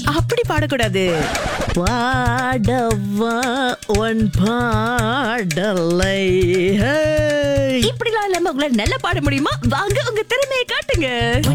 அப்படி பாடக்கூடாது பாடவா உன் பாடலை ஹே. இப்படிலாம் இல்லாம உங்களால நல்லா பாட முடியுமா வாங்க உங்க திறமையை காட்டுங்க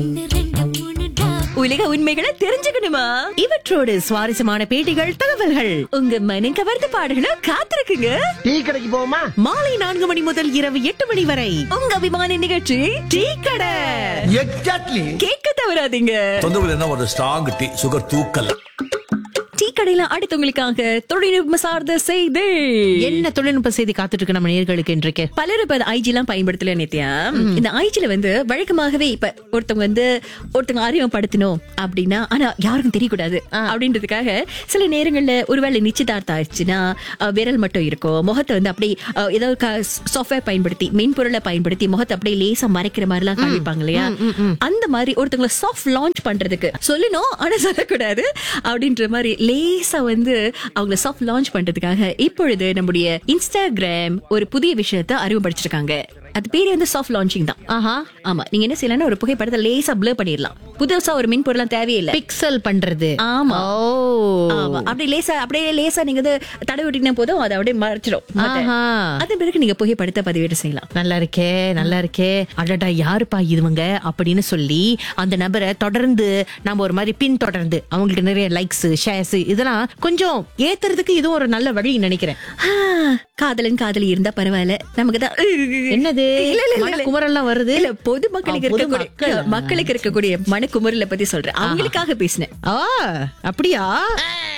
உலக உண்மைகளை தெரிஞ்சுக்கணுமா இவற்றோடு சுவாரஸ்யமான பேட்டிகள் தகவல்கள் உங்க மனம் கவர்ந்த பாடல்களும் காத்திருக்குங்க டீ கடைக்கு போவோமா மாலை நான்கு மணி முதல் இரவு எட்டு மணி வரை உங்க அபிமான நிகழ்ச்சி டீ கடை எக்ஸாக்ட்லி கேட்க தவறாதீங்க தொந்தரவு என்ன ஒரு ஸ்ட்ராங் டீ சுகர் தூக்கல டீ கடையில அடுத்தவங்களுக்காக தொழில்நுட்ப சார்ந்த செய்தி என்ன தொழில்நுட்ப செய்தி காத்துட்டு இருக்கு நம்ம நேர்களுக்கு இன்றைக்கு பலர் இப்ப ஐஜி எல்லாம் பயன்படுத்தல நித்யா இந்த ஐஜில வந்து வழக்கமாகவே இப்ப ஒருத்தவங்க வந்து ஒருத்தவங்க அறிமுகப்படுத்தணும் அப்படின்னா ஆனா யாருக்கும் தெரியக்கூடாது அப்படின்றதுக்காக சில நேரங்கள்ல ஒருவேளை நிச்சயதார்த்தம் ஆயிடுச்சுன்னா அஹ், விரல் மட்டும் இருக்கும் முகத்தை வந்து அப்படி அஹ், ஏதோ சாஃப்ட்வேர் பயன்படுத்தி மென்பொருளை பயன்படுத்தி முகத்தை அப்படியே லேசா மறைக்கிற மாதிரி எல்லாம் காமிப்பாங்க இல்லையா அந்த மாதிரி ஒருத்தவங்களை சாஃப்ட் லான்ச் பண்றதுக்கு சொல்லணும் ஆனா சொல்லக்கூடாது அப்படின்ற மாதிரி லேசா வந்து அவங்கள சாஃப்ட் லான்ச் பண்றதுக்காக இப்பொழுது நம்முடைய இன்ஸ்டாகிராம் ஒரு புதிய விஷயத்தை அறிமுகப்படுத்திருக்காங்க அது பேரு வந்து சாஃப்ட் லான்ச்சிங் தான் ஆஹா ஆமா நீங்க என்ன செய்யலாம்னா ஒரு புகைப்படத்தை லேசா ப்ளர் பண்ணிடலாம் புதுசா ஒரு மின்பொருளாம் தேவையில்லை பிக்சல் பண்றது ஆமா. ஓ ஆமா அப்படியே லேசா அப்படியே லேசா நீங்க வந்து தடவை விட்டீங்கன்னா போதும் அதை அப்படியே மறைச்சிடும் முகத்தை. ஆஹா. அதன் பிறகு நீங்க புகைப்படத்தை பதிவேற்றம் செய்யலாம் நல்லா இருக்கே நல்லா இருக்கே அடடா யாருப்பா இதுவங்க அப்படின்னு சொல்லி அந்த நபரை தொடர்ந்து நம்ம ஒரு மாதிரி பின் தொடர்ந்து அவங்களுக்கு நிறைய லைக்ஸ் ஷேர்ஸ் இதெல்லாம் கொஞ்சம் ஏத்துறதுக்கு இதுவும் ஒரு நல்ல வழி நினைக்கிறேன் ஆ, காதலன் காதலி இருந்தா பரவாயில்ல நமக்கு தான் என்னது இல்ல, இல்ல, இல்ல, இல்ல. மனக்குமரெல்லாம் வருது இல்ல பொதுமக்களுக்கு ஆ, இருக்கக்கூடிய பொதுமக்கள். மக்களுக்கு இருக்கக்கூடிய மனக்குமுறல பத்தி சொல்றேன் அவங்களுக்காக பேசினேன் ஆ அப்படியா